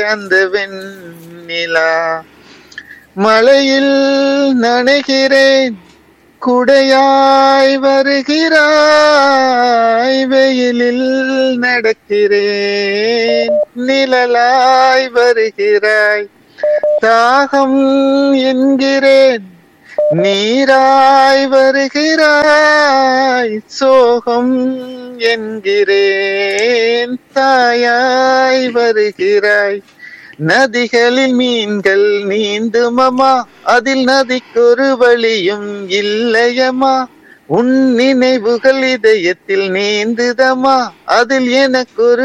அந்த வெண்ணிலா மழையில் நனைகிறேன் குடையாய் வருகிறாய் வெயிலில் நடக்கிறேன் நிழலாய் வருகிறாய் தாகம் என்கிறேன் நீராய் வருகிறாய் சோகம் என்கிறேன் தாயாய் வருகிறாய் நதிகளில் மீன்கள் நீந்துமமா அதில் நதிக்கொரு வழியும் இல்லையம்மா உன் நினைவுகள் இதயத்தில் நீந்துதமா அதில் எனக்கொரு